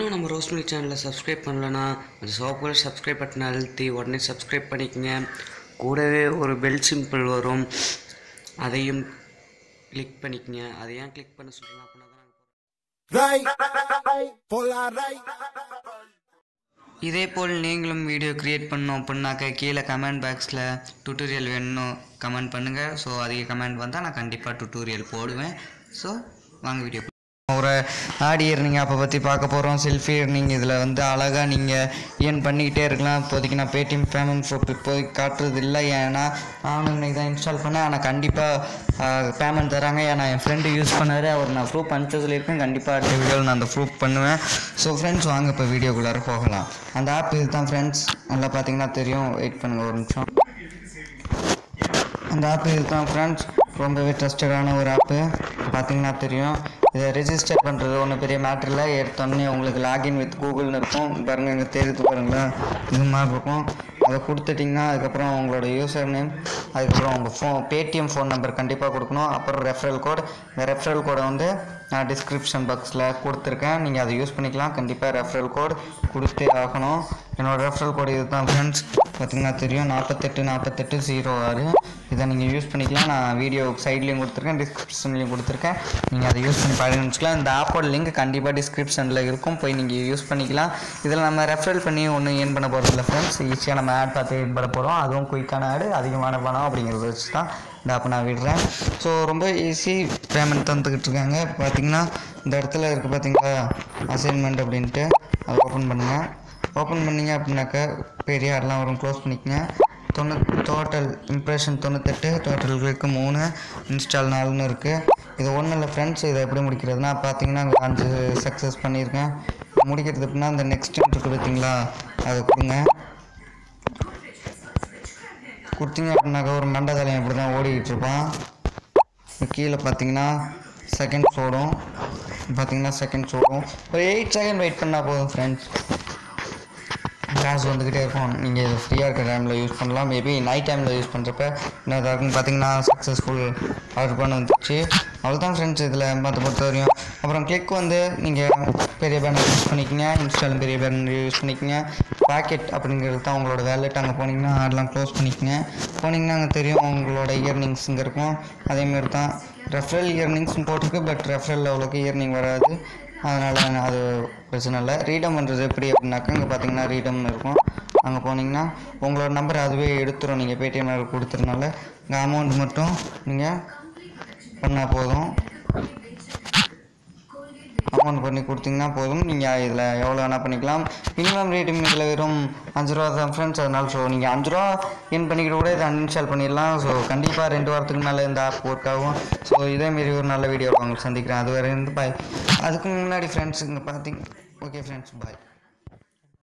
இன்னும் நம்ம rose milk சேனலை சப்ஸ்கிரைப் பண்ணலனா அந்த சோப்புல சப்ஸ்கிரைப் பட்டன் அழுத்தி உடனே சப்ஸ்கிரைப் பண்ணிக்கங்க கூடவே ஒரு பெல் சிம்பிள் வரும் அதையும் கிளிக் பண்ணிக்கங்க அதை ஏன் கிளிக் பண்ண சொல்கிறேன் அப்படின்னா தான் Right, por la right. இதே போல் நீங்களும் வீடியோ கிரியேட் பண்ணோம் அப்படின்னாக்க கீழே கமெண்ட் பாக்ஸில் டுட்டோரியல் வேணும் கமெண்ட் பண்ணுங்கள் ஸோ அதிக கமெண்ட் வந்தால் நான் கண்டிப்பாக டுட்டோரியல் போடுவேன் ஸோ வாங்க வீடியோ ஒரு ஆடி earning அப்போ பற்றி பார்க்க போகிறோம் செல்ஃபி earning இதில் வந்து அழகாக நீங்கள் ஏர்ன் பண்ணிக்கிட்டே இருக்கலாம் இப்போதைக்கு நான் பேடிஎம் பேமெண்ட் ப்ரூஃப் இப்போதைக்கு காட்டுறது இல்லை ஏன்னா நானும் இன்னைக்கு தான் இன்ஸ்டால் பண்ணேன் ஆனால் கண்டிப்பாக பேமெண்ட் தராங்க ஏன்னா என் ஃப்ரெண்டு யூஸ் பண்ணாரு அவர் நான் ப்ரூஃப் அனுப்பிச்சு சொல்லியிருக்கேன் கண்டிப்பாக அடுத்த வீடியோவில் நான் அந்த ப்ரூஃப் பண்ணுவேன் ஸோ ஃப்ரெண்ட்ஸ் வாங்க இப்போ வீடியோக்குள்ளார போகலாம் அந்த ஆப் இதுதான் ஃப்ரெண்ட்ஸ் நல்லா பார்த்தீங்கன்னா தெரியும் வெயிட் பண்ணுங்கள் ஒரு நிமிஷம் அந்த ஆப் இதுதான் ஃப்ரெண்ட்ஸ் ரொம்பவே ட்ரஸ்டடான ஒரு ஆப்பு பார்த்தீங்கன்னா தெரியும் இதை ரெஜிஸ்டர் பண்ணுறது ஒன்றும் பெரிய மேட்டரில் எடுத்தோடனே உங்களுக்கு லாகின் வித் கூகுள்னு இருக்கும் பாருங்கள் இங்கே தெரியுது பாருங்களேன் இது மாதிரி இருக்கும் அதை கொடுத்துட்டிங்கன்னா அதுக்கப்புறம் உங்களோட யூசர் நேம் அதுக்கப்புறம் உங்கள் ஃபோன் பேடிஎம் ஃபோன் நம்பர் கண்டிப்பாக கொடுக்கணும் அப்புறம் ரெஃபரல் கோட் இந்த ரெஃபரல் கோடை வந்து நான் டிஸ்கிரிப்ஷன் பாக்ஸில் கொடுத்துருக்கேன் நீங்கள் அதை யூஸ் பண்ணிக்கலாம் கண்டிப்பாக ரெஃபரல் கோட் கொடுத்தே ஆகணும் என்னோடய ரெஃபரல் கோடு இதுதான் ஃப்ரெண்ட்ஸ் பார்த்தீங்கன்னா தெரியும் நாற்பத்தெட்டு நாற்பத்தெட்டு ஜீரோ ஆறு இதை நீங்கள் யூஸ் பண்ணிக்கலாம் நான் வீடியோ சைட்லேயும் கொடுத்துருக்கேன் டிஸ்கிரிப்ஷன்லேயும் கொடுத்துருக்கேன் நீங்கள் அதை யூஸ் பண்ணி பயணிச்சுக்கலாம் இந்த ஆப்போட லிங்க் கண்டிப்பாக டிஸ்கிரிப்ஷனில் இருக்கும் போய் நீங்கள் யூஸ் பண்ணிக்கலாம் இதில் நம்ம ரெஃபரல் பண்ணி ஒன்றும் ஏன் பண்ண போகிறதில்ல ஃப்ரெண்ட்ஸ் ஈஸியாக நம்ம ஆட் பார்த்து ஏன் பண்ண போகிறோம் அதுவும் குயிக்கான ஆடு அதிகமான பணம் அப்படிங்கிறத வச்சு தான் இந்த ஆப் நான் விடுறேன் ஸோ ரொம்ப ஈஸி பேமெண்ட் தந்துக்கிட்டு இருக்காங்க பார்த்தீங்கன்னா இந்த இடத்துல இருக்குது பார்த்தீங்களா அசைன்மெண்ட் அப்படின்ட்டு அதை ஓப்பன் பண்ணுங்கள் ஓப்பன் பண்ணீங்க அப்படின்னாக்கா பெரிய ஆடெலாம் வரும் க்ளோஸ் பண்ணிக்கங்க தொண்ணூ டோட்டல் இம்ப்ரெஷன் தொண்ணூத்தெட்டு டோட்டல் இருக்கு மூணு இன்ஸ்டால் நாலுன்னு இருக்குது இது ஒன்றும் இல்லை ஃப்ரெண்ட்ஸ் இதை எப்படி முடிக்கிறதுனா பார்த்தீங்கன்னா அங்கே அஞ்சு சக்ஸஸ் பண்ணியிருக்கேன் முடிக்கிறது அப்படின்னா அந்த நெக்ஸ்ட் இருக்கு பார்த்தீங்களா அதை கொடுங்க கொடுத்தீங்க அப்படின்னாக்கா ஒரு மண்டை தலையம் இப்படி தான் ஓடிக்கிட்டு இருப்பான் இப்ப கீழே பார்த்தீங்கன்னா செகண்ட்ஸ் ஓடும் பார்த்தீங்கன்னா செகண்ட்ஸ் ஓடும் ஒரு எயிட் செகண்ட் வெயிட் பண்ணால் போதும் ஃப்ரெண்ட்ஸ் கிளாஸ் வந்துக்கிட்டே இருக்கும் நீங்கள் இது ஃப்ரீயாக இருக்கிற டைமில் யூஸ் பண்ணலாம் மேபி நைட் டைமில் யூஸ் பண்ணுறப்ப என்ன இருக்குன்னு பார்த்தீங்கன்னா சக்ஸஸ்ஃபுல் ஆர்டர் பண்ண வந்துச்சு அவ்வளோதான் ஃப்ரெண்ட்ஸ் இதில் மற்ற பொறுத்த வரையும் அப்புறம் கிளிக் வந்து நீங்கள் பெரிய பேனர் யூஸ் பண்ணிக்கங்க இன்ஸ்டாலும் பெரிய பேனர் யூஸ் பண்ணிக்கங்க பாக்கெட் அப்படிங்கிறது தான் உங்களோட வேலெட் அங்கே போனீங்கன்னா அதெல்லாம் க்ளோஸ் பண்ணிக்கங்க போனீங்கன்னா அங்கே தெரியும் உங்களோட இயர்னிங்ஸ் இங்கே இருக்கும் அதேமாரி தான் ரெஃபரல் இயர்னிங்ஸ் போட்டிருக்கு பட் ரெஃபரல் அவ்வளோக்கு இயர்னிங் வராது அதனால் அது பிரச்சனை இல்லை ரீடம் பண்ணுறது எப்படி அப்படின்னாக்கா இங்கே பார்த்தீங்கன்னா ரீடம்னு இருக்கும் அங்கே போனீங்கன்னா உங்களோட நம்பர் அதுவே எடுத்துரும் நீங்கள் பேடிஎம் நம்பர் கொடுத்துறனால இங்கே அமௌண்ட் மட்டும் நீங்கள் பண்ணால் போதும் அமௌண்ட் பண்ணி கொடுத்தீங்கன்னா போதும் நீங்கள் இதில் எவ்வளோ வேணால் பண்ணிக்கலாம் மினிமம் ரேட்டிங் இதில் வெறும் அஞ்சு ரூபா தான் ஃப்ரெண்ட்ஸ் அதனால ஸோ நீங்கள் அஞ்சு ரூபா இன் பண்ணிக்கிட்டு கூட இதை அன்இன்ஸ்டால் பண்ணிடலாம் ஸோ கண்டிப்பாக ரெண்டு வாரத்துக்கு மேலே இந்த ஆப் ஒர்க் ஆகும் ஸோ இதேமாரி ஒரு நல்ல வீடியோ உங்களுக்கு சந்திக்கிறேன் அது வரை இருந்து பாய் அதுக்கு முன்னாடி ஃப்ரெண்ட்ஸ் இங்கே பார்த்தீங்க ஓகே ஃப்ரெண்ட்ஸ் பாய்